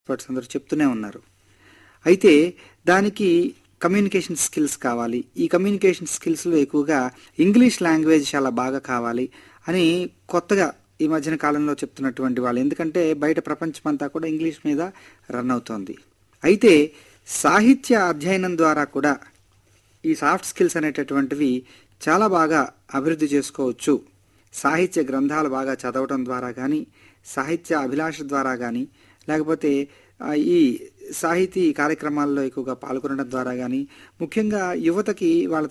experts అందరూ చెప్తూనే ఉన్నారు అయితే దానికి కమ్యూనికేషన్ స్కిల్స్ కావాలి ఈ కమ్యూనికేషన్ స్కిల్స్లో ఎక్కువగా ఇంగ్లీష్ లాంగ్వేజ్ చాలా బాగా కావాలి అని కొత్తగా ఈ మధ్యన కాలంలో చెప్తున్నటువంటి వాళ్ళు ఎందుకంటే బయట ప్రపంచం అంతా కూడా ఇంగ్లీష్ మీద రన్ అవుతోంది అయితే సాహిత్య అధ్యయనం ద్వారా కూడా ఈ సాఫ్ట్ స్కిల్స్ అనేటటువంటివి చాలా బాగా అభివృద్ధి చేసుకోవచ్చు సాహిత్య గ్రంథాలు బాగా చదవటం ద్వారా కానీ సాహిత్య అభిలాష ద్వారా కానీ లేకపోతే ఆ, ఈ సాహితీ కార్యక్రమాల్లో ఎక్కువగా పాల్గొనడం ద్వారా కానీ ముఖ్యంగా యువతకి వాళ్ళ